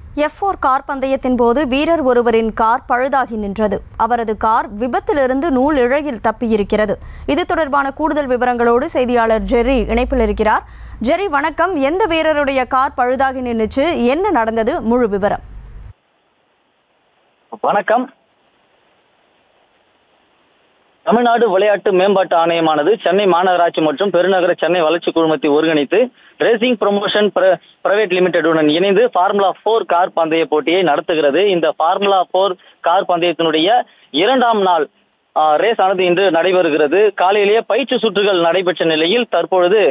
F four car பந்தயத்தின் போது வீரர் ஒருவரின் கார் பழுதாகி நின்றது அவரது கார் விபத்திலிருந்து நூல் இழையில் தப்பியிருக்கிறது இது தொடர்பான கூடுதல் விவரங்களோடு செய்தியாளர் ஜெர்ரி இணைப்பில் இருக்கிறார் ஜெர்ரி வணக்கம் எந்த வீரருடைய கார் பழுதாகி நின்றுச்சு என்ன நடந்தது முழு விவரம் வணக்கம் தமிழ்நாடு விளையாட்டு மேம்பாட்டு ஆணையமானது சென்னை மாநகராட்சி மற்றும் பெருநகர சென்னை வளர்ச்சி குழுமத்தை ஒருங்கிணைத்து ரேசிங் ப்ரமோஷன் பிரைவேட் லிமிடெடுடன் இணைந்து ஃபார்முலா ஃபோர் கார் பந்தய போட்டியை நடத்துகிறது இந்த ஃபார்முலா ஃபோர் கார் பந்தயத்தினுடைய இரண்டாம் நாள் ஆ, ரேஸ் ஆனது இன்று நடைபெறுகிறது காலையிலேயே பயிற்சி சுற்றுகள் நடைபெற்ற நிலையில் தற்பொழுது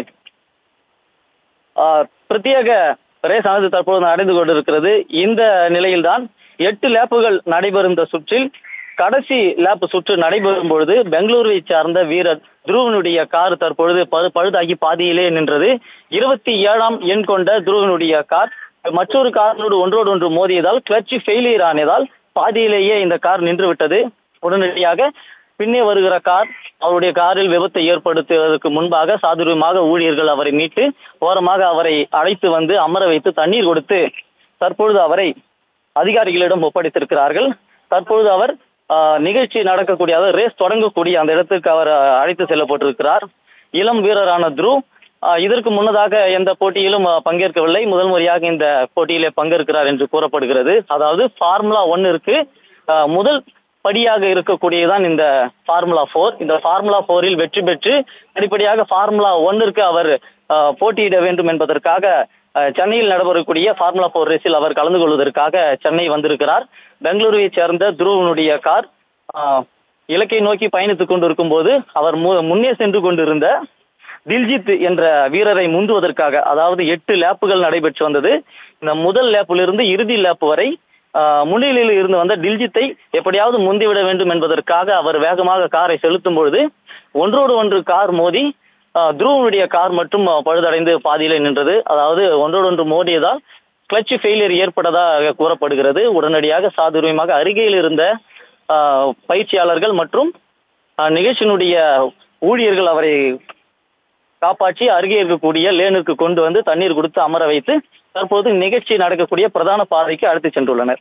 ஆ, பிரத்யேக ரேஸ் ஆனது தற்போது நடந்து கொண்டிருக்கிறது இந்த நிலையில்தான் எட்டு லேப்புகள் நடைபெறும் இந்த சுற்றில் கடைசி லேப் சுற்று நடைபெறும் பொழுது பெங்களூருவை சார்ந்த வீரர் துருவனுடைய கார் தற்பொழுது பழு பழுதாகி பாதியிலே நின்றது இருபத்தி ஏழாம் எண் கொண்ட துருவனுடைய கார் மற்றொரு காரோடு ஒன்றோடு ஒன்று மோதியதால் கிளட்ச் ஃபெயிலியர் ஆனதால் பாதியிலேயே இந்த கார் நின்று விட்டது உடனடியாக பின்னே வருகிற கார் அவருடைய காரில் விபத்தை ஏற்படுத்துவதற்கு முன்பாக சாதுரியமாக ஊழியர்கள் அவரை மீட்டு ஓரமாக அவரை அழைத்து வந்து அமர வைத்து தண்ணீர் கொடுத்து தற்பொழுது அவரை அதிகாரிகளிடம் ஒப்படைத்திருக்கிறார்கள் தற்பொழுது அவர் ஆஹ், நிகழ்ச்சி நடக்கக்கூடிய அதாவது ரேஸ் தொடங்கக்கூடிய அந்த இடத்துக்கு அவர் ஆஹ், அழைத்து செல்லப்பட்டிருக்கிறார் இளம் வீரரான த்ருவ் ஆஹ், இதற்கு முன்னதாக எந்த போட்டியிலும் ஆஹ், பங்கேற்கவில்லை முதல் முறையாக இந்த போட்டியிலே பங்கேற்கிறார் என்று கூறப்படுகிறது அதாவது ஃபார்முலா ஒன்னிற்கு முதல் படியாக இருக்கக்கூடியதான் இந்த ஃபார்முலா ஃபோர் இந்த ஃபார்முலா ஃபோரில் வெற்றி பெற்று படிப்படியாக ஃபார்முலா ஒன்னிற்கு அவர் ஆஹ், போட்டியிட வேண்டும் என்பதற்காக ஆஹ், சென்னையில் நடைபெறக்கூடிய ஃபார்முலா ஃபோர் ரேஸில் அவர் கலந்து கொள்வதற்காக சென்னை வந்திருக்கிறார் பெங்களூருவை சேர்ந்த துருவனுடைய கார் ஆஹ், இலக்கை நோக்கி பயணித்துக் கொண்டிருக்கும் போது அவர் மு- முன்னே சென்று கொண்டிருந்த தில்ஜித் என்ற வீரரை முந்துவதற்காக அதாவது எட்டு லேப்புகள் நடைபெற்று வந்தது இந்த முதல் லேப்பிலிருந்து இறுதி லேப் வரை ஆஹ், முன்னிலையில் இருந்து வந்த டில்ஜித்தை எப்படியாவது முந்திவிட வேண்டும் என்பதற்காக அவர் வேகமாக காரை செலுத்தும் பொழுது ஒன்றோடு ஒன்று கார் மோதி ஆஹ், துருவனுடைய கார் மட்டும் ஆஹ், பழுதடைந்து பாதியிலே நின்றது அதாவது ஒன்றோடு ஒன்று மோதியதால் கிளட்ச் ஃபெயிலியர் ஏற்பட்டதாக கூறப்படுகிறது உடனடியாக சாதுரியமாக அருகில் இருந்த ஆஹ், பயிற்சியாளர்கள் மற்றும் ஆஹ், நிகழ்ச்சியினுடைய ஊழியர்கள் அவரை காப்பாற்றி அருகே இருக்கக்கூடிய லேனுக்கு கொண்டு வந்து தண்ணீர் கொடுத்து அமர வைத்து தற்போது நிகழ்ச்சி நடக்கக்கூடிய பிரதான பாதைக்கு அழைத்து சென்றுள்ளனர்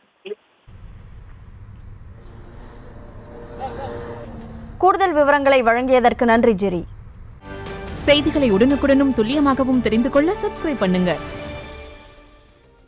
கூடுதல் விவரங்களை வழங்கியதற்கு நன்றி ஜெரி செய்திகளை உடனுக்குடனும் துல்லியமாகவும் தெரிந்து கொள்ள சப்ஸ்கிரைப் பண்ணுங்க